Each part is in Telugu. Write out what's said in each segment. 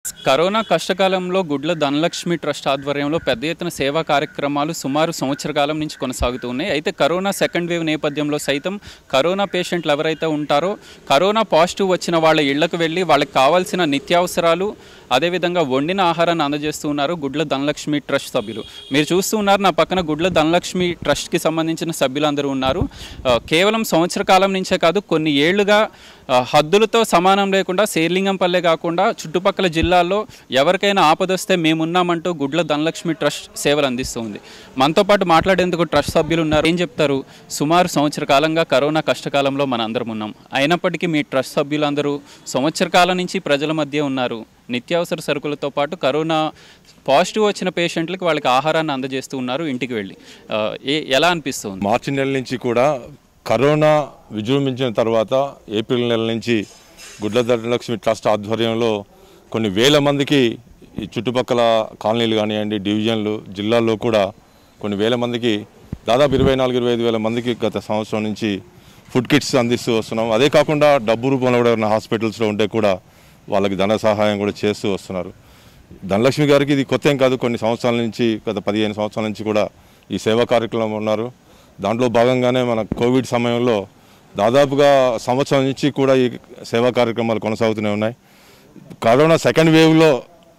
కరోనా కష్టకాలంలో గుడ్ల ధనలక్ష్మి ట్రస్ట్ ఆధ్వర్యంలో పెద్ద ఎత్తున సేవా కార్యక్రమాలు సుమారు సంవత్సర కాలం నుంచి కొనసాగుతూ ఉన్నాయి అయితే కరోనా సెకండ్ వేవ్ నేపథ్యంలో సైతం కరోనా పేషెంట్లు ఎవరైతే ఉంటారో కరోనా పాజిటివ్ వచ్చిన వాళ్ళ ఇళ్లకు వెళ్ళి వాళ్ళకి కావాల్సిన నిత్యావసరాలు అదేవిధంగా వండిన ఆహారాన్ని అందజేస్తూ ఉన్నారు గుడ్ల ధనలక్ష్మి ట్రస్ట్ సభ్యులు మీరు చూస్తూ ఉన్నారు నా పక్కన గుడ్ల ధనలక్ష్మి ట్రస్ట్కి సంబంధించిన సభ్యులందరూ ఉన్నారు ఆ, కేవలం సంవత్సర కాలం నుంచే కాదు కొన్ని ఏళ్లుగా ఆ, హద్దులతో సమానం లేకుండా శేర్లింగంపల్లె కాకుండా చుట్టుపక్కల జిల్లాల్లో ఎవరికైనా ఆపదొస్తే మేమున్నామంటూ గుడ్ల ధనలక్ష్మి ట్రస్ట్ సేవలు అందిస్తుంది మనతో పాటు మాట్లాడేందుకు ట్రస్ట్ సభ్యులు ఉన్నారు ఏం చెప్తారు సుమారు సంవత్సర కాలంగా కరోనా కష్టకాలంలో మన అందరం ఉన్నాం అయినప్పటికీ మీ ట్రస్ట్ సభ్యులందరూ సంవత్సర కాలం నుంచి ప్రజల మధ్య ఉన్నారు నిత్యావసర సరుకులతో పాటు కరోనా పాజిటివ్ వచ్చిన పేషెంట్లకు వాళ్ళకి ఆహారాన్ని అందజేస్తూ ఉన్నారు ఇంటికి వెళ్ళి ఆ, ఏ ఎలా అనిపిస్తుంది మార్చి నెల నుంచి కూడా కరోనా విజృంభించిన తర్వాత ఏప్రిల్ నెల నుంచి గుడ్ల ధనలక్ష్మి ట్రస్ట్ ఆధ్వర్యంలో కొన్ని వేల మందికి ఈ చుట్టుపక్కల కాలనీలు కానివ్వండి డివిజన్లు జిల్లాల్లో కూడా కొన్ని వేల మందికి దాదాపు ఇరవై నాలుగు ఇరవై ఐదు వేల మందికి గత సంవత్సరం నుంచి ఫుడ్ కిట్స్ అందిస్తూ వస్తున్నాం అదే కాకుండా డబ్బు రూపంలో కూడా ఎవరైనా హాస్పిటల్స్లో ఉంటే కూడా వాళ్ళకి ధన సహాయం కూడా చేస్తూ వస్తున్నారు ధనలక్ష్మి గారికి ఇది కొత్త ఏం కాదు కొన్ని సంవత్సరాల నుంచి గత పదిహేను సంవత్సరాల నుంచి కూడా ఈ సేవా కార్యక్రమం ఉన్నారు దాంట్లో భాగంగానే మన కోవిడ్ సమయంలో దాదాపుగా సంవత్సరం నుంచి కూడా ఈ సేవా కార్యక్రమాలు కొనసాగుతూనే ఉన్నాయి కరోనా సెకండ్ వేవ్లో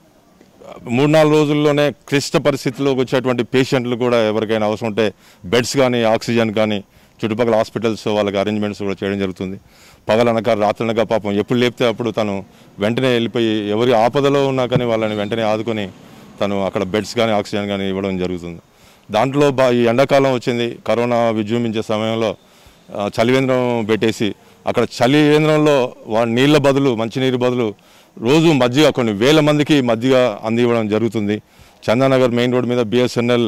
మూడు నాలుగు రోజుల్లోనే క్లిష్ట పరిస్థితుల్లోకి వచ్చేటువంటి పేషెంట్లు కూడా ఎవరికైనా అవసరం ఉంటే బెడ్స్ కానీ ఆక్సిజన్ కానీ చుట్టుపక్కల హాస్పిటల్స్ వాళ్ళకి అరేంజ్మెంట్స్ కూడా చేయడం జరుగుతుంది పగలనక రాత్రనక పాపం ఎప్పుడు లేపితే అప్పుడు తను వెంటనే వెళ్ళిపోయి ఎవరి ఆపదలో ఉన్నా కానీ వాళ్ళని వెంటనే ఆదుకొని తను అక్కడ బెడ్స్ కానీ ఆక్సిజన్ కానీ ఇవ్వడం జరుగుతుంది దాంట్లో బా ఈ ఎండాకాలం వచ్చింది కరోనా విజృంభించే సమయంలో ఆ, చలివేంద్రం పెట్టేసి అక్కడ చలివేంద్రంలో వా నీళ్ళ బదులు మంచినీరు బదులు రోజు మజ్జిగ కొన్ని వేల మందికి మజ్జిగ అందివ్వడం జరుగుతుంది చందానగర్ మెయిన్ రోడ్ మీద బిఎస్ఎన్ఎల్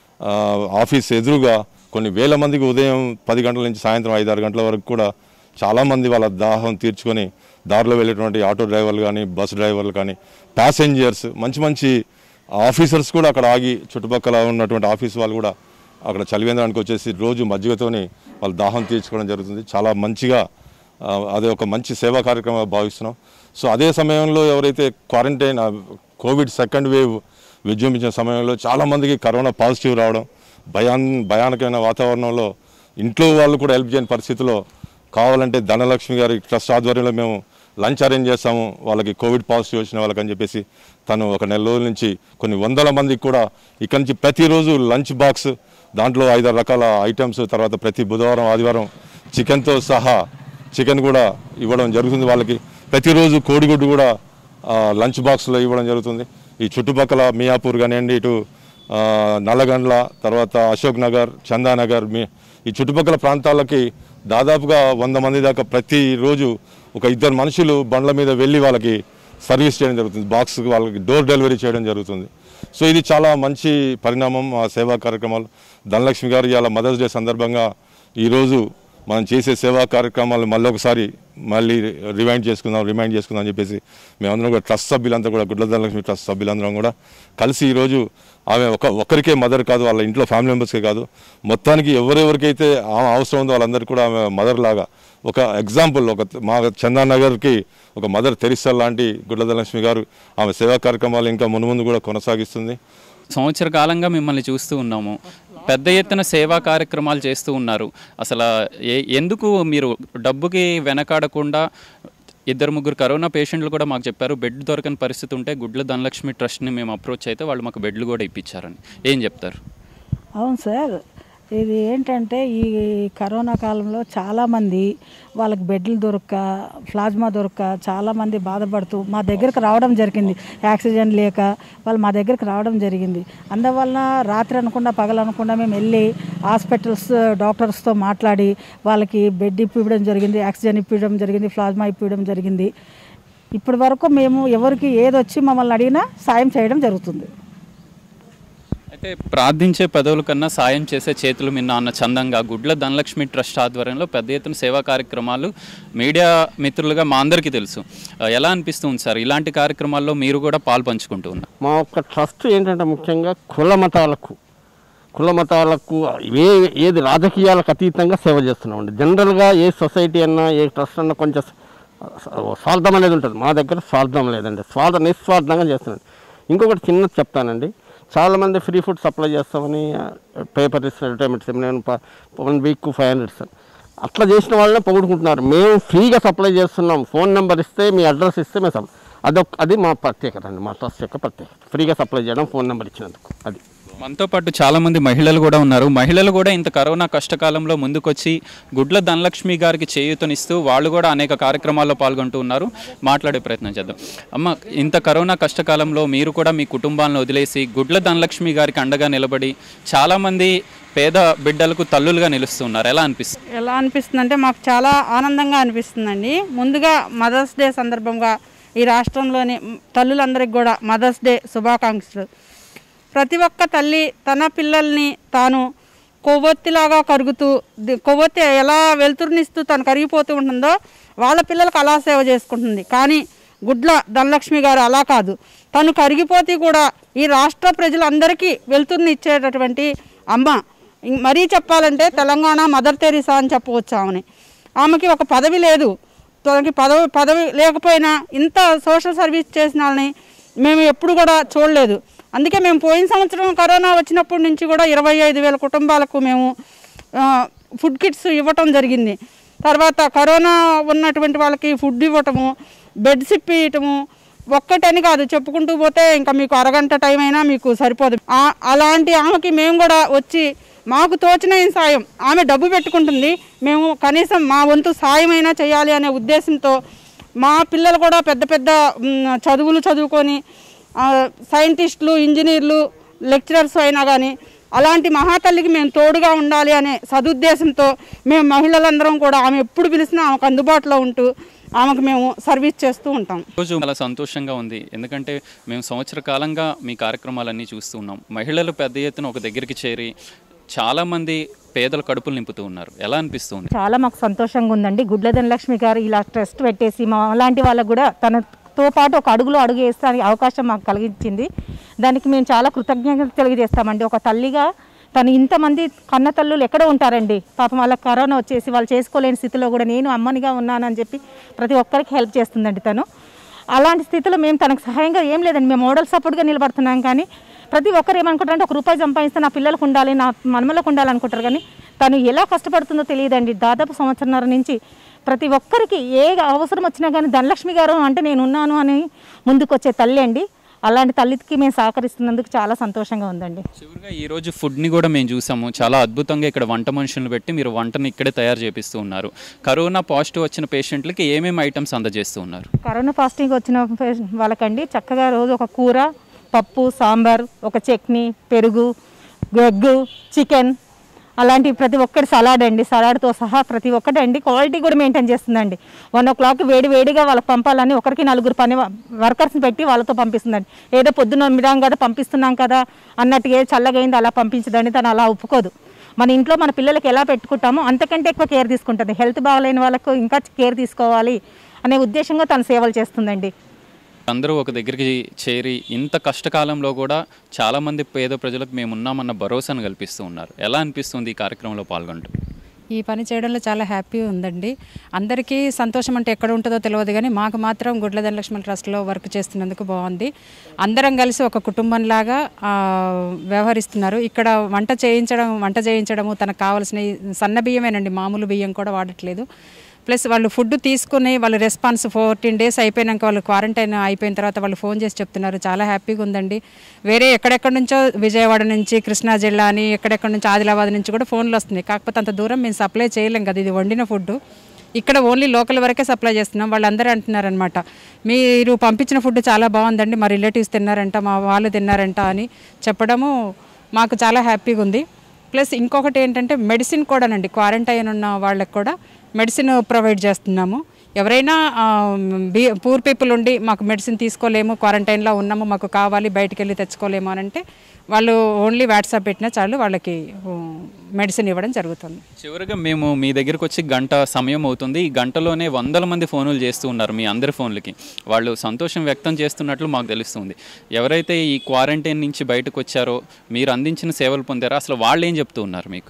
ఆఫీస్ ఎదురుగా కొన్ని వేల మందికి ఉదయం పది గంటల నుంచి సాయంత్రం ఐదు ఆరు గంటల వరకు కూడా చాలామంది వాళ్ళ దాహం తీర్చుకొని దారిలో వెళ్ళేటువంటి ఆటో డ్రైవర్లు కానీ బస్ డ్రైవర్లు కానీ ప్యాసింజర్స్ మంచి మంచి ఆఫీసర్స్ కూడా అక్కడ ఆగి చుట్టుపక్కల ఉన్నటువంటి ఆఫీస్ వాళ్ళు కూడా అక్కడ చలివేంద్రానికి వచ్చేసి రోజు మజ్జిగతోని వాళ్ళ దాహం తీర్చుకోవడం జరుగుతుంది చాలా మంచిగా ఆ, అదే ఒక మంచి సేవా కార్యక్రమంగా భావిస్తున్నాం సో అదే సమయంలో ఎవరైతే క్వారంటైన్ ఆ, కోవిడ్ సెకండ్ వేవ్ విజృంభించిన సమయంలో చాలామందికి కరోనా పాజిటివ్ రావడం భయాన్ భయానకమైన వాతావరణంలో ఇంట్లో వాళ్ళు కూడా హెల్ప్ చేయని పరిస్థితిలో కావాలంటే ధనలక్ష్మి గారి ట్రస్ట్ ఆధ్వర్యంలో మేము లంచ్ అరేంజ్ చేస్తాము వాళ్ళకి కోవిడ్ పాజిటివ్ వచ్చిన వాళ్ళకి అని చెప్పేసి తను ఒక నెల రోజుల నుంచి కొన్ని వందల మందికి కూడా ఇక్కడి నుంచి ప్రతిరోజు లంచ్ బాక్స్ దాంట్లో ఐదారు రకాల ఐటమ్స్ తర్వాత ప్రతి బుధవారం ఆదివారం చికెన్తో సహా చికెన్ కూడా ఇవ్వడం జరుగుతుంది వాళ్ళకి ప్రతిరోజు కోడిగుడ్డు కూడా ఆ, లంచ్ బాక్స్లో ఇవ్వడం జరుగుతుంది ఈ చుట్టుపక్కల మియాపూర్ కానివ్వండి ఇటు ఆ, నల్లగండ్ల తర్వాత అశోక్ నగర్ చందానగర్ మీ ఈ చుట్టుపక్కల ప్రాంతాలకి దాదాపుగా వంద మంది దాకా ప్రతిరోజు ఒక ఇద్దరు మనుషులు బండ్ల మీద వెళ్ళి వాళ్ళకి సర్వీస్ చేయడం జరుగుతుంది బాక్స్ వాళ్ళకి డోర్ డెలివరీ చేయడం జరుగుతుంది సో ఇది చాలా మంచి పరిణామం ఆ సేవా కార్యక్రమాలు ధనలక్ష్మి గారు ఇవాళ మదర్స్ డే సందర్భంగా ఈరోజు మనం చేసే సేవా కార్యక్రమాలు మళ్ళీ ఒకసారి మళ్ళీ రిమైండ్ చేసుకుందాం రిమైండ్ చేసుకుందాం అని చెప్పేసి మేమందరం కూడా ట్రస్ట్ సభ్యులంతా కూడా గుడ్ల ధనలక్ష్మి ట్రస్ట్ సభ్యులందరం కూడా కలిసి ఈరోజు ఆమె ఒక ఒక్కరికే మదర్ కాదు వాళ్ళ ఇంట్లో ఫ్యామిలీ మెంబర్స్కే కాదు మొత్తానికి ఎవరెవరికైతే ఆమె అవసరం ఉందో వాళ్ళందరికీ కూడా ఆమె మదర్ లాగా ఒక ఎగ్జాంపుల్ ఒక మా చందానగర్కి ఒక మదర్ తెరిసా లాంటి గుడ్ల ధనలక్ష్మి గారు ఆమె సేవా కార్యక్రమాలు ఇంకా మునుముందు కూడా కొనసాగిస్తుంది సంవత్సర కాలంగా మిమ్మల్ని చూస్తూ ఉన్నాము పెద్ద ఎత్తున సేవా కార్యక్రమాలు చేస్తూ ఉన్నారు అసలు ఏ- ఎందుకు మీరు డబ్బుకి వెనకాడకుండా ఇద్దరు ముగ్గురు కరోనా పేషెంట్లు కూడా మాకు చెప్పారు బెడ్ దొరకని పరిస్థితి ఉంటే గుడ్ల ధనలక్ష్మి ట్రస్ట్ని మేము అప్రోచ్ అయితే వాళ్ళు మాకు బెడ్లు కూడా ఇప్పించారని ఏం చెప్తారు అవును సార్ ఇది ఏంటంటే ఈ కరోనా కాలంలో చాలామంది వాళ్ళకి బెడ్లు దొరక్క ప్లాజ్మా దొరక్క చాలామంది బాధపడుతూ మా దగ్గరకు రావడం జరిగింది ఆక్సిజన్ లేక వాళ్ళు మా దగ్గరికి రావడం జరిగింది అందువల్ల రాత్రి అనకుండా పగలు అనకుండా మేము వెళ్ళి హాస్పిటల్స్ డాక్టర్స్తో మాట్లాడి వాళ్ళకి బెడ్ ఇప్పివ్వడం జరిగింది ఆక్సిజన్ ఇప్పించడం జరిగింది ప్లాజ్మా ఇప్పించడం జరిగింది ఇప్పటి వరకు మేము ఎవరికి ఏది వచ్చి మమ్మల్ని అడిగినా సాయం చేయడం జరుగుతుంది అయితే ప్రార్థించే పదవుల కన్నా సాయం చేసే చేతులు మిన్న అన్న చందంగా గుడ్ల ధనలక్ష్మి ట్రస్ట్ ఆధ్వర్యంలో పెద్ద ఎత్తున సేవా కార్యక్రమాలు మీడియా మిత్రులుగా మా అందరికీ తెలుసు ఆ, ఎలా అనిపిస్తుంది సార్ ఇలాంటి కార్యక్రమాల్లో మీరు కూడా పాలు పంచుకుంటూ ఉన్నారు మా యొక్క ట్రస్ట్ ఏంటంటే ముఖ్యంగా కుల మతాలకు కుల మతాలకు ఏ ఏది రాజకీయాలకు అతీతంగా సేవ చేస్తున్నామండి జనరల్గా ఏ సొసైటీ అన్నా ఏ ట్రస్ట్ అన్నా కొంచెం స్వార్థం అనేది ఉంటుంది మా దగ్గర స్వార్థం లేదండి స్వార్థ నిస్వార్థంగా చేస్తున్నాను ఇంకొకటి చిన్నది చెప్తానండి చాలామంది ఫ్రీ ఫుడ్ సప్లై చేస్తామని పేపర్ ఇస్తున్న అడ్వర్టైజ్మెంట్స్ నేను one week five hundred sir అట్లా చేసిన వాళ్ళనే పొగుడుకుంటున్నారు మేము ఫ్రీగా సప్లై చేస్తున్నాం ఫోన్ నెంబర్ ఇస్తే మీ అడ్రస్ ఇస్తే మేము సప్- అదొక అది మా ప్రత్యేకత అండి మా ట్రస్ట్ యొక్క ప్రత్యేకత ఫ్రీగా సప్లై చేయడం ఫోన్ నెంబర్ ఇచ్చినందుకు అది మనతో పాటు చాలా మంది మహిళలు కూడా ఉన్నారు మహిళలు కూడా ఇంత కరోనా కష్టకాలంలో ముందుకొచ్చి గుడ్ల ధనలక్ష్మి గారికి చేయూతనిస్తూ వాళ్ళు కూడా అనేక కార్యక్రమాల్లో పాల్గొంటూ ఉన్నారు మాట్లాడే ప్రయత్నం చేద్దాం అమ్మ ఇంత కరోనా కష్టకాలంలో మీరు కూడా మీ కుటుంబాలను వదిలేసి గుడ్ల ధనలక్ష్మి గారికి అండగా నిలబడి చాలామంది పేద బిడ్డలకు తల్లులుగా నిలుస్తున్నారు ఎలా అనిపిస్తుంది ఎలా అనిపిస్తుందంటే మాకు చాలా ఆనందంగా అనిపిస్తుందండి ముందుగా మదర్స్ డే సందర్భంగా ఈ రాష్ట్రంలోని తల్లులందరికీ కూడా మదర్స్ డే శుభాకాంక్షలు ప్రతి ఒక్క తల్లి తన పిల్లల్ని తాను కొవ్వొత్తిలాగా కరుగుతూ ది- కొవ్వొత్తి ఎలా వెలుతురునిస్తూ తను కరిగిపోతూ ఉంటుందో వాళ్ళ పిల్లలకు అలా సేవ చేసుకుంటుంది కానీ గుడ్ల ధనలక్ష్మి గారు అలా కాదు తను కరిగిపోతే కూడా ఈ రాష్ట్ర ప్రజలందరికీ వెలుతురుని ఇచ్చేటటువంటి అమ్మ ఇం- మరీ చెప్పాలంటే తెలంగాణ మదర్ తెరీసా అని చెప్పవచ్చు ఆమెని ఆమెకి ఒక పదవి లేదు తనకి పదవి పదవి లేకపోయినా ఇంత సోషల్ సర్వీస్ చేసిన వాళ్ళని మేము ఎప్పుడు కూడా చూడలేదు అందుకే మేము పోయిన సంవత్సరం కరోనా వచ్చినప్పటి నుంచి కూడా ఇరవై ఐదు వేల కుటుంబాలకు మేము ఆ, ఫుడ్ కిట్స్ ఇవ్వటం జరిగింది తర్వాత కరోనా ఉన్నటువంటి వాళ్ళకి ఫుడ్ ఇవ్వటము బెడ్ సిప్ ఇవ్వటము ఒక్కటని కాదు చెప్పుకుంటూ పోతే ఇంకా మీకు అరగంట టైం అయినా మీకు సరిపోదు ఆ- అలాంటి ఆమెకి మేము కూడా వచ్చి మాకు తోచిన ఈ సాయం ఆమె డబ్బు పెట్టుకుంటుంది మేము కనీసం మా వంతు సాయం అయినా చేయాలి అనే ఉద్దేశంతో మా పిల్లలు కూడా పెద్ద పెద్ద మ్, చదువులు చదువుకొని ఆ, సైంటిస్టులు ఇంజనీర్లు లెక్చరర్స్ అయినా కానీ అలాంటి మహాతల్లికి మేము తోడుగా ఉండాలి అనే సదుద్దేశంతో మేము మహిళలందరం కూడా ఆమె ఎప్పుడు పిలిచినా ఆమెకు అందుబాటులో ఉంటూ ఆమెకు మేము సర్వీస్ చేస్తూ ఉంటాం రోజు చాలా సంతోషంగా ఉంది ఎందుకంటే మేము సంవత్సర కాలంగా మీ కార్యక్రమాలన్నీ చూస్తూ ఉన్నాం మహిళలు పెద్ద ఎత్తున ఒక దగ్గరికి చేరి చాలామంది పేదల కడుపులు నింపుతూ ఉన్నారు ఎలా అనిపిస్తుంది చాలా మాకు సంతోషంగా ఉందండి గుడ్లధన లక్ష్మి గారు ఇలా ట్రస్ట్ పెట్టేసి మా అలాంటి వాళ్ళకు కూడా తనతో పాటు ఒక అడుగులో అడుగు వేస్తానికి అవకాశం మాకు కలిగించింది దానికి మేము చాలా కృతజ్ఞతలు తెలియజేస్తామండి ఒక తల్లిగా తను ఇంతమంది కన్న తల్లులు ఎక్కడ ఉంటారండి పాపం వాళ్ళకి కరోనా వచ్చేసి వాళ్ళు చేసుకోలేని స్థితిలో కూడా నేను అమ్మనిగా ఉన్నానని చెప్పి ప్రతి ఒక్కరికి హెల్ప్ చేస్తుందండి తను అలాంటి స్థితిలో మేము తనకు సహాయంగా ఏం లేదండి మేము మోడల్ సపోర్ట్గా నిలబడుతున్నాం కానీ ప్రతి ఒక్కరు ఏమనుకుంటారంటే ఒక రూపాయి సంపాదిస్తే నా పిల్లలకు ఉండాలి నా మనమలకు ఉండాలి అనుకుంటారు కానీ తను ఎలా కష్టపడుతుందో తెలియదండి దాదాపు సంవత్సరంన్నర నుంచి ప్రతి ఒక్కరికి ఏ అవసరం వచ్చినా కానీ ధనలక్ష్మి గారు అంటే నేను ఉన్నాను అని ముందుకు వచ్చే తల్లి అండి అలాంటి తల్లికి మేము సహకరిస్తున్నందుకు చాలా సంతోషంగా ఉందండి చివరిగా ఈ రోజు ఫుడ్ని కూడా మేము చూసాము చాలా అద్భుతంగా ఇక్కడ వంట మనుషులను పెట్టి మీరు వంటని ఇక్కడే తయారు చేపిస్తూ ఉన్నారు కరోనా పాజిటివ్ వచ్చిన పేషెంట్లకి ఏమేమి ఐటమ్స్ అందజేస్తూ ఉన్నారు కరోనా ఫాస్టింగ్ వచ్చిన పేష- వాళ్ళకండి చక్కగా రోజు ఒక కూర పప్పు సాంబార్ ఒక చట్నీ పెరుగు ఎగ్గు చికెన్ అలాంటి ప్రతి ఒక్కటి సలాడ్ అండి సలాడ్తో సహా ప్రతి ఒక్కటి అండి క్వాలిటీ కూడా మెయింటైన్ చేస్తుందండి వన్ ఓ క్లాక్ వేడి వేడిగా వాళ్ళకి పంపాలని ఒకరికి నలుగురు పని వర్కర్స్ని పెట్టి వాళ్ళతో పంపిస్తుందండి ఏదో పొద్దున్న మిడాం కదా పంపిస్తున్నాం కదా అన్నట్టుగా ఏ చల్లగైంది అలా పంపించదండి తను అలా ఒప్పుకోదు మన ఇంట్లో మన పిల్లలకి ఎలా పెట్టుకుంటామో అంతకంటే ఎక్కువ కేర్ తీసుకుంటుంది హెల్త్ బాగలేని వాళ్ళకు ఇంకా కేర్ తీసుకోవాలి అనే ఉద్దేశంగా తను సేవలు చేస్తుందండి అందరూ ఒక దగ్గరికి చేరి ఇంత కష్టకాలంలో కూడా చాలామంది పేద ప్రజలకు మేము ఉన్నామన్న భరోసాను కల్పిస్తూ ఉన్నారు ఎలా అనిపిస్తుంది ఈ కార్యక్రమంలో పాల్గొంటూ ఈ పని చేయడంలో చాలా హ్యాపీ ఉందండి అందరికీ సంతోషం అంటే ఎక్కడ ఉంటుందో తెలియదు కానీ మాకు మాత్రం గుడ్ల ధనలక్ష్మణ ట్రస్ట్లో వర్క్ చేస్తున్నందుకు బాగుంది అందరం కలిసి ఒక కుటుంబంలాగా ఆ, వ్యవహరిస్తున్నారు ఇక్కడ వంట చేయించడం వంట చేయించడము తనకు కావాల్సిన ఈ సన్న బియ్యమేనండి మామూలు బియ్యం కూడా వాడట్లేదు ప్లస్ వాళ్ళు ఫుడ్ తీసుకుని వాళ్ళ రెస్పాన్స్ ఫోర్టీన్ డేస్ అయిపోయినాక వాళ్ళు క్వారంటైన్ అయిపోయిన తర్వాత వాళ్ళు ఫోన్ చేసి చెప్తున్నారు చాలా హ్యాపీగా ఉందండి వేరే ఎక్కడెక్కడి నుంచో విజయవాడ నుంచి కృష్ణా జిల్లా అని ఎక్కడెక్కడి నుంచి ఆదిలాబాద్ నుంచి కూడా ఫోన్లు వస్తున్నాయి కాకపోతే అంత దూరం మేము సప్లై చేయలేం కదా ఇది వండిన ఫుడ్ ఇక్కడ ఓన్లీ లోకల్ వరకే సప్లై చేస్తున్నాం వాళ్ళందరూ అంటున్నారనమాట మీరు పంపించిన ఫుడ్ చాలా బాగుందండి మా రిలేటివ్స్ తిన్నారంట మా వాళ్ళు తిన్నారంట అని చెప్పడము మాకు చాలా హ్యాపీగా ఉంది ప్లస్ ఇంకొకటి ఏంటంటే మెడిసిన్ కూడానండి క్వారంటైన్ ఉన్న వాళ్ళకి కూడా మెడిసిన్ ప్రొవైడ్ చేస్తున్నాము ఎవరైనా ఆ, బి పూర్ పీపుల్ ఉండి మాకు మెడిసిన్ తీసుకోలేము క్వారంటైన్లో ఉన్నాము మాకు కావాలి బయటికి వెళ్ళి తెచ్చుకోలేము అని అంటే వాళ్ళు ఓన్లీ వాట్సాప్ పెట్టినా చాలు వాళ్ళకి మెడిసిన్ ఇవ్వడం జరుగుతుంది చివరిగా మేము మీ దగ్గరికి వచ్చి గంట సమయం అవుతుంది ఈ గంటలోనే వందల మంది ఫోనులు చేస్తూ ఉన్నారు మీ అందరి ఫోన్లకి వాళ్ళు సంతోషం వ్యక్తం చేస్తున్నట్లు మాకు తెలుస్తుంది ఎవరైతే ఈ క్వారంటైన్ నుంచి బయటకు వచ్చారో మీరు అందించిన సేవలు పొందారో అసలు వాళ్ళు ఏం చెప్తూ ఉన్నారు మీకు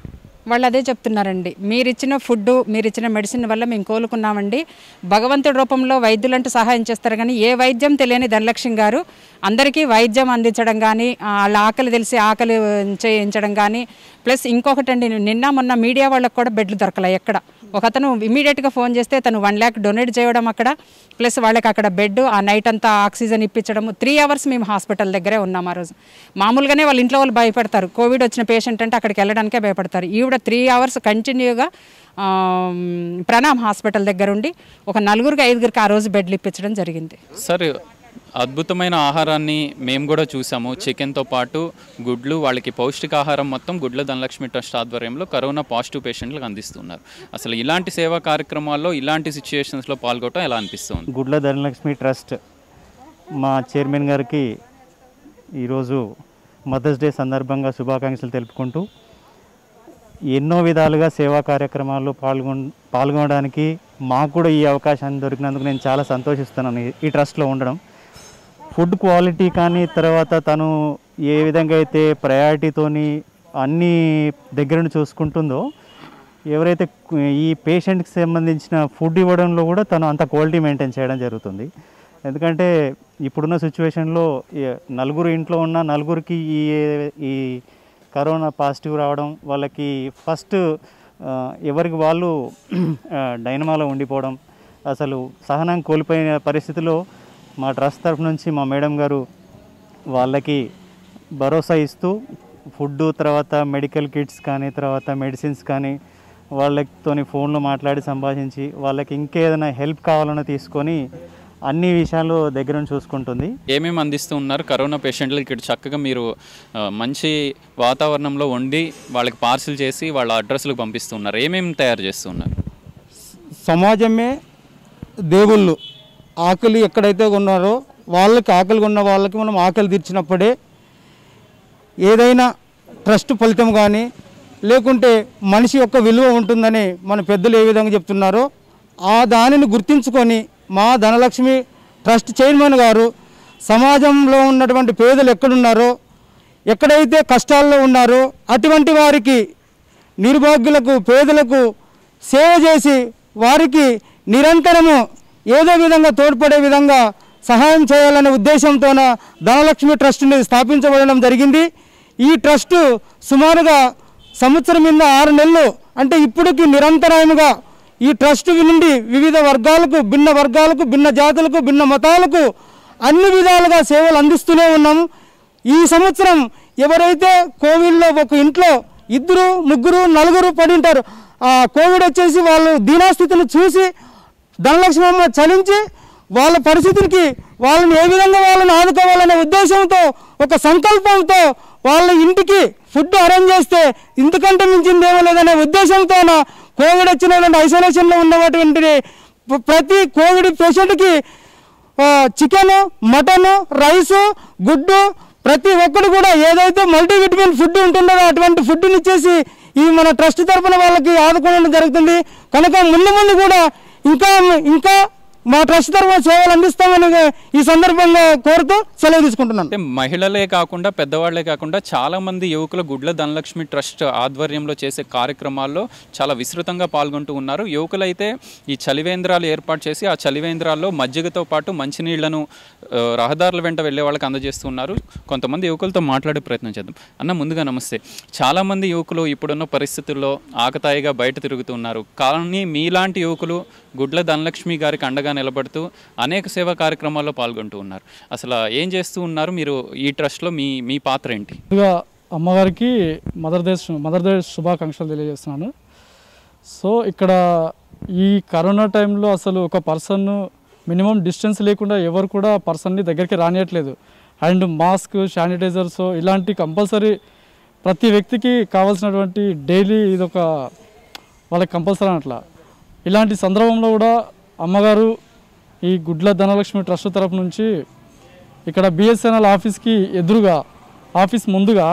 వాళ్ళు అదే చెప్తున్నారండి మీరు ఇచ్చిన ఫుడ్ మీరు ఇచ్చిన మెడిసిన్ వల్ల మేము కోలుకున్నామండి భగవంతుడి రూపంలో వైద్యులంటూ సహాయం చేస్తారు కానీ ఏ వైద్యం తెలియని ధనలక్ష్మి గారు అందరికీ వైద్యం అందించడం కానీ ఆ, వాళ్ళ ఆకలి తెలిసి ఆకలి చేయించడం కానీ ప్లస్ ఇంకొకటండి నిన్న మొన్న మీడియా వాళ్ళకి కూడా బెడ్లు దొరకలే ఎక్కడ ఒక అతను ఇమీడియట్గా ఫోన్ చేస్తే తను వన్ ల్యాక్ డొనేట్ చేయడం అక్కడ ప్లస్ వాళ్ళకి అక్కడ బెడ్ ఆ నైట్ అంతా ఆక్సిజన్ ఇప్పించడం త్రీ అవర్స్ మేము హాస్పిటల్ దగ్గరే ఉన్నాం ఆ రోజు మామూలుగానే వాళ్ళ ఇంట్లో వాళ్ళు భయపడతారు కోవిడ్ వచ్చిన పేషెంట్ అంటే అక్కడికి వెళ్ళడానికే భయపడతారు ఈవిడ త్రీ అవర్స్ కంటిన్యూగా ప్రణామ్ హాస్పిటల్ దగ్గర ఉండి ఒక నలుగురికి ఐదుగురికి ఆ రోజు బెడ్లు ఇప్పించడం జరిగింది సార్ అద్భుతమైన ఆహారాన్ని మేము కూడా చూసాము చికెన్తో పాటు గుడ్లు వాళ్ళకి పౌష్టికాహారం మొత్తం గుడ్ల ధనలక్ష్మి ట్రస్ట్ ఆధ్వర్యంలో కరోనా పాజిటివ్ పేషెంట్లకు అందిస్తున్నారు అసలు ఇలాంటి సేవా కార్యక్రమాల్లో ఇలాంటి సిచ్యుయేషన్స్లో పాల్గొనడం ఎలా అనిపిస్తుంది గుడ్ల ధనలక్ష్మి ట్రస్ట్ మా చైర్మన్ గారికి ఈరోజు మదర్స్ డే సందర్భంగా శుభాకాంక్షలు తెలుపుకుంటూ ఎన్నో విధాలుగా సేవా కార్యక్రమాల్లో పాల్గొ పాల్గొనడానికి మాకు కూడా ఈ అవకాశాన్ని దొరికినందుకు నేను చాలా సంతోషిస్తున్నాను ఈ- ఈ ట్రస్ట్లో ఉండడం ఫుడ్ క్వాలిటీ కానీ తర్వాత తను ఏ విధంగా అయితే ప్రయారిటీతోని అన్ని దగ్గరను చూసుకుంటుందో ఎవరైతే కు- ఈ పేషెంట్కి సంబంధించిన ఫుడ్ ఇవ్వడంలో కూడా తను అంత క్వాలిటీ మెయింటైన్ చేయడం జరుగుతుంది ఎందుకంటే ఇప్పుడున్న సిచ్యువేషన్లో ఈ- నలుగురు ఇంట్లో ఉన్న నలుగురికి ఈ ఈ కరోనా పాజిటివ్ రావడం వాళ్ళకి ఫస్ట్ ఆ, ఎవరికి వాళ్ళు ఆ, డైనమాలో ఉండిపోవడం అసలు సహనం కోల్పోయిన పరిస్థితిలో మా ట్రస్ట్ తరఫు నుంచి మా మేడం గారు వాళ్ళకి భరోసా ఇస్తూ ఫుడ్ తర్వాత మెడికల్ కిట్స్ కానీ తర్వాత మెడిసిన్స్ కానీ వాళ్ళతోని ఫోన్లో మాట్లాడి సంభాషించి వాళ్ళకి ఇంకేదైనా హెల్ప్ కావాలన్నా తీసుకొని అన్ని విషయాలు దగ్గర నుంచి చూసుకుంటుంది ఏమేమి అందిస్తూ ఉన్నారు కరోనా పేషెంట్లు ఇక్కడ చక్కగా మీరు ఆ, మంచి వాతావరణంలో వండి వాళ్ళకి పార్సిల్ చేసి వాళ్ళ అడ్రస్లకు పంపిస్తున్నారు ఏమేమి తయారు చేస్తున్నారు సమాజమే దేవుళ్ళు ఆకలి ఎక్కడైతే ఉన్నారో వాళ్ళకి ఆకలి ఉన్న వాళ్ళకి మనం ఆకలి తీర్చినప్పుడే ఏదైనా ట్రస్ట్ ఫలితం కానీ లేకుంటే మనిషి యొక్క విలువ ఉంటుందని మన పెద్దలు ఏ విధంగా చెప్తున్నారో ఆ దానిని గుర్తించుకొని మా ధనలక్ష్మి ట్రస్ట్ చైర్మన్ గారు సమాజంలో ఉన్నటువంటి పేదలు ఎక్కడున్నారో ఎక్కడైతే కష్టాల్లో ఉన్నారో అటువంటి వారికి నిర్భాగ్యులకు పేదలకు సేవ చేసి వారికి నిరంతరము ఏదో విధంగా తోడ్పడే విధంగా సహాయం చేయాలనే ఉద్దేశంతోన ధనలక్ష్మి ట్రస్ట్ని స్థాపించబడడం జరిగింది ఈ ట్రస్టు సుమారుగా సంవత్సరం మీద ఆరు నెలలు అంటే ఇప్పటికి నిరంతరాయముగా ఈ ట్రస్ట్ నుండి వివిధ వర్గాలకు భిన్న వర్గాలకు భిన్న జాతులకు భిన్న మతాలకు అన్ని విధాలుగా సేవలు అందిస్తూనే ఉన్నాము ఈ సంవత్సరం ఎవరైతే కోవిడ్లో ఒక ఇంట్లో ఇద్దరు ముగ్గురు నలుగురు పడి ఉంటారు ఆ కోవిడ్ వచ్చేసి వాళ్ళు దీనాస్థితిని చూసి ధనలక్ష్మమ్మ చలించి వాళ్ళ పరిస్థితికి వాళ్ళని ఏ విధంగా వాళ్ళని ఆదుకోవాలనే ఉద్దేశంతో ఒక సంకల్పంతో వాళ్ళ ఇంటికి ఫుడ్ అరేంజ్ చేస్తే ఇంతకంటే మించింది ఏమీ లేదనే ఉద్దేశంతోన కోవిడ్ వచ్చినటువంటి ఐసోలేషన్లో ఉన్నటువంటి ప్ర- ప్రతి కోవిడ్ పేషెంట్కి చికెన్ మటన్ రైస్ గుడ్డు ప్రతి ఒక్కరు కూడా ఏదైతే మల్టీవిటమిన్ ఫుడ్ ఉంటుందో అటువంటి ఫుడ్ని ఇచ్చేసి ఈ మన ట్రస్ట్ తరపున వాళ్ళకి ఆదుకోవడం జరుగుతుంది కనుక ముందు ముందు కూడా ఇంకా ఇంకా మా ట్రస్ట్ తరఫున సేవలు అందిస్తామని ఈ సందర్భంగా కోరుతూ సెలవు తీసుకుంటున్నాను అంటే మహిళలే కాకుండా పెద్దవాళ్లే కాకుండా చాలా మంది యువకులు గుడ్ల ధనలక్ష్మి ట్రస్ట్ ఆధ్వర్యంలో చేసే కార్యక్రమాల్లో చాలా విస్తృతంగా పాల్గొంటూ ఉన్నారు యువకులైతే ఈ చలివేంద్రాలు ఏర్పాటు చేసి ఆ చలివేంద్రాల్లో మజ్జిగతో పాటు మంచినీళ్లను ఆ, రహదారుల వెంట వెళ్ళే వాళ్ళకి అందజేస్తున్నారు కొంతమంది యువకులతో మాట్లాడే ప్రయత్నం చేద్దాం అన్న ముందుగా నమస్తే చాలామంది యువకులు ఇప్పుడున్న పరిస్థితుల్లో ఆకతాయిగా బయట తిరుగుతున్నారు కానీ మీలాంటి యువకులు గుడ్ల ధనలక్ష్మి గారికి అండగా నిలబడుతూ అనేక సేవా కార్యక్రమాల్లో పాల్గొంటూ ఉన్నారు అసలు ఏం చేస్తూ ఉన్నారు మీరు ఈ ట్రస్ట్లో మీ మీ పాత్ర ఏంటి ముందుగా అమ్మగారికి మదర్ డే మదర్ డే శుభాకాంక్షలు తెలియజేస్తున్నాను సో ఇక్కడ ఈ కరోనా టైంలో అసలు ఒక పర్సన్ మినిమం డిస్టెన్స్ లేకుండా ఎవరు కూడా పర్సన్ని దగ్గరికి రానియట్లేదు అండ్ మాస్క్ శానిటైజర్స్ ఇలాంటి కంపల్సరీ ప్రతి వ్యక్తికి కావాల్సినటువంటి డైలీ ఇదొక వాళ్ళకి కంపల్సరీ అట్లా ఇలాంటి సందర్భంలో కూడా అమ్మగారు ఈ గుడ్ల ధనలక్ష్మి ట్రస్ట్ తరపు నుంచి ఇక్కడ బిఎస్ఎన్ఎల్ ఆఫీస్కి ఎదురుగా ఆఫీస్ ముందుగా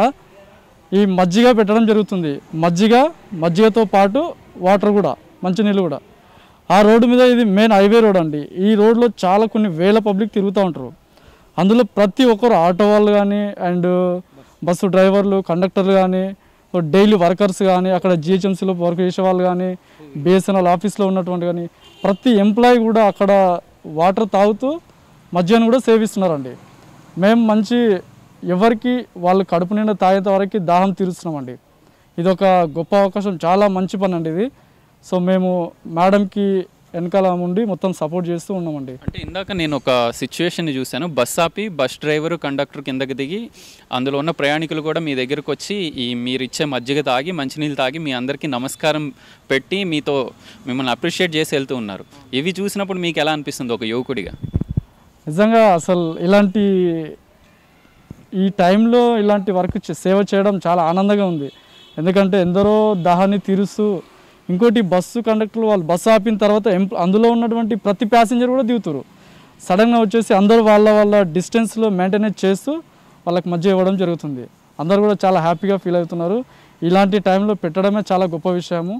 ఈ మజ్జిగ పెట్టడం జరుగుతుంది మజ్జిగ మజ్జిగతో పాటు వాటర్ కూడా మంచినీళ్ళు కూడా ఆ రోడ్డు మీద ఇది మెయిన్ హైవే రోడ్ అండి ఈ రోడ్లో చాలా కొన్ని వేల పబ్లిక్ తిరుగుతూ ఉంటారు అందులో ప్రతి ఒక్కరు ఆటో వాళ్ళు కానీ అండ్ బస్సు డ్రైవర్లు కండక్టర్లు కానీ డైలీ వర్కర్స్ కానీ అక్కడ జిహెచ్ఎంసీలో వర్క్ చేసే వాళ్ళు కానీ బిఎస్ఎన్ఎల్ ఆఫీస్లో ఉన్నటువంటి కానీ ప్రతి ఎంప్లాయీ కూడా అక్కడ వాటర్ తాగుతూ మధ్యాహ్నం కూడా సేవిస్తున్నారండి మేము మంచి ఎవరికి వాళ్ళు కడుపు నిండా తాగేంత వరకు దాహం తీరుస్తున్నామండి ఇది ఒక గొప్ప అవకాశం చాలా మంచి పని అండి ఇది సో మేము మేడంకి వెనకాల ఉండి మొత్తం సపోర్ట్ చేస్తూ ఉన్నామండి అంటే ఇందాక నేను ఒక సిచ్యువేషన్ చూశాను బస్ ఆపి బస్ డ్రైవర్ కండక్టర్ కిందకి దిగి అందులో ఉన్న ప్రయాణికులు కూడా మీ దగ్గరకు వచ్చి ఈ మీరు ఇచ్చే మజ్జిగ తాగి మంచినీళ్ళు తాగి మీ అందరికీ నమస్కారం పెట్టి మీతో మిమ్మల్ని అప్రిషియేట్ చేసి వెళ్తూ ఉన్నారు ఇవి చూసినప్పుడు మీకు ఎలా అనిపిస్తుంది ఒక యువకుడిగా నిజంగా అసలు ఇలాంటి ఈ టైంలో ఇలాంటి వర్క్ చే- సేవ చేయడం చాలా ఆనందంగా ఉంది ఎందుకంటే ఎందరో దాహాన్ని తీరుస్తూ ఇంకోటి బస్సు కండక్టర్లు వాళ్ళు బస్సు ఆపిన తర్వాత ఎంప్ అందులో ఉన్నటువంటి ప్రతి ప్యాసింజర్ కూడా దిగుతారు సడన్గా వచ్చేసి అందరూ వాళ్ళ వాళ్ళ డిస్టెన్స్లో మెయింటైన్ చేస్తూ వాళ్ళకి మధ్య ఇవ్వడం జరుగుతుంది అందరూ కూడా చాలా హ్యాపీగా ఫీల్ అవుతున్నారు ఇలాంటి టైంలో పెట్టడమే చాలా గొప్ప విషయము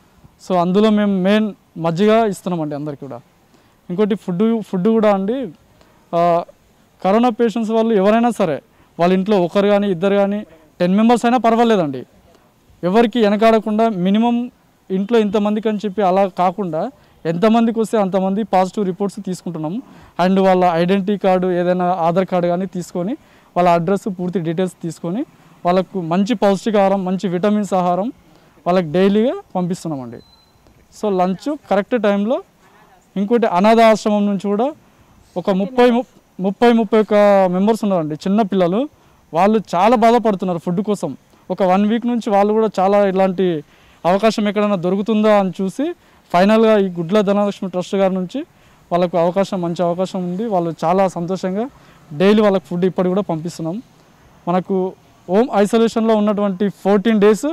సో అందులో మేము మెయిన్ మజ్జిగ ఇస్తున్నామండి అందరికీ కూడా ఇంకోటి ఫుడ్ ఫుడ్ కూడా అండి ఆ, కరోనా పేషెంట్స్ వాళ్ళు ఎవరైనా సరే వాళ్ళ ఇంట్లో ఒకరు కానీ ఇద్దరు కానీ టెన్ మెంబర్స్ అయినా పర్వాలేదండి ఎవరికి వెనకాడకుండా మినిమం ఇంట్లో ఇంతమందికి అని చెప్పి అలా కాకుండా ఎంతమందికి వస్తే అంతమంది పాజిటివ్ రిపోర్ట్స్ తీసుకుంటున్నాం అండ్ వాళ్ళ ఐడెంటిటీ కార్డు ఏదైనా ఆధార్ కార్డు కానీ తీసుకొని వాళ్ళ అడ్రస్ పూర్తి డీటెయిల్స్ తీసుకొని వాళ్ళకు మంచి పౌష్టికాహారం మంచి విటమిన్స్ ఆహారం వాళ్ళకి డైలీగా పంపిస్తున్నామండి సో లంచ్ కరెక్ట్ టైంలో ఇంకోటి అనాథ ఆశ్రమం నుంచి కూడా ఒక ముప్పై ము- ముప్పై ముప్పై ఒక మెంబర్స్ ఉన్నారండి చిన్న పిల్లలు వాళ్ళు చాలా బాధపడుతున్నారు ఫుడ్ కోసం ఒక వన్ వీక్ నుంచి వాళ్ళు కూడా చాలా ఇలాంటి అవకాశం ఎక్కడైనా దొరుకుతుందా అని చూసి ఫైనల్గా ఈ గుడ్ల ధనలక్ష్మి ట్రస్ట్ గారి నుంచి వాళ్ళకు అవకాశం మంచి అవకాశం ఉంది వాళ్ళు చాలా సంతోషంగా డైలీ వాళ్ళకి ఫుడ్ ఇప్పటికి కూడా పంపిస్తున్నాం మనకు హోమ్ ఐసోలేషన్లో ఉన్నటువంటి ఫోర్టీన్ డేస్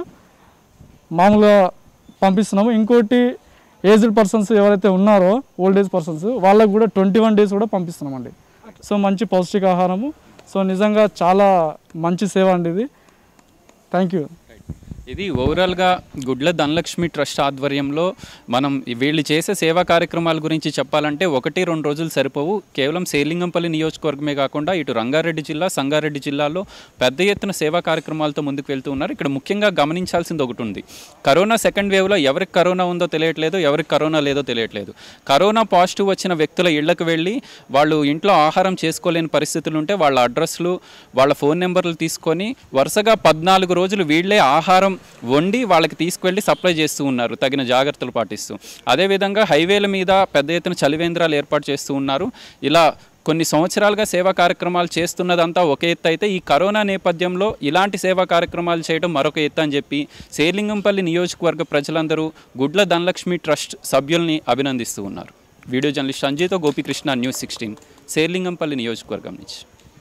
మామూలుగా పంపిస్తున్నాము ఇంకోటి ఏజ్డ్ పర్సన్స్ ఎవరైతే ఉన్నారో ఓల్డ్ ఏజ్ పర్సన్స్ వాళ్ళకు కూడా ట్వంటీ వన్ డేస్ కూడా పంపిస్తున్నామండి సో మంచి పౌష్టికాహారము సో నిజంగా చాలా మంచి సేవ అండి ఇది థ్యాంక్ యూ ఇది ఓవరాల్గా గుడ్ల ధనలక్ష్మి ట్రస్ట్ ఆధ్వర్యంలో మనం వీళ్ళు చేసే సేవా కార్యక్రమాల గురించి చెప్పాలంటే ఒకటి రెండు రోజులు సరిపోవు కేవలం సేలింగంపల్లి నియోజకవర్గమే కాకుండా ఇటు రంగారెడ్డి జిల్లా సంగారెడ్డి జిల్లాలో పెద్ద ఎత్తున సేవా కార్యక్రమాలతో ముందుకు వెళ్తూ ఉన్నారు ఇక్కడ ముఖ్యంగా గమనించాల్సింది ఒకటి ఉంది కరోనా సెకండ్ వేవ్లో ఎవరికి కరోనా ఉందో తెలియట్లేదు ఎవరికి కరోనా లేదో తెలియట్లేదు కరోనా పాజిటివ్ వచ్చిన వ్యక్తుల ఇళ్లకు వెళ్ళి వాళ్ళు ఇంట్లో ఆహారం చేసుకోలేని పరిస్థితులు ఉంటే వాళ్ళ అడ్రస్లు వాళ్ళ ఫోన్ నెంబర్లు తీసుకొని వరుసగా పద్నాలుగు రోజులు వీళ్ళే ఆహారం వండి వాళ్ళకి తీసుకువెళ్ళి సప్లై చేస్తూ ఉన్నారు తగిన జాగ్రత్తలు పాటిస్తూ అదేవిధంగా హైవేల మీద పెద్ద ఎత్తున చలివేంద్రాలు ఏర్పాటు చేస్తూ ఉన్నారు ఇలా కొన్ని సంవత్సరాలుగా సేవా కార్యక్రమాలు చేస్తున్నదంతా ఒక ఎత్తు అయితే ఈ కరోనా నేపథ్యంలో ఇలాంటి సేవా కార్యక్రమాలు చేయడం మరొక ఎత్తు అని చెప్పి సేలింగంపల్లి నియోజకవర్గ ప్రజలందరూ గుడ్ల ధనలక్ష్మి ట్రస్ట్ సభ్యుల్ని అభినందిస్తూ ఉన్నారు వీడియో జర్నలిస్ట్ సంజయ్తో గోపికృష్ణ న్యూస్ సిక్స్టీన్ సేర్లింగంపల్లి నియోజకవర్గం నుంచి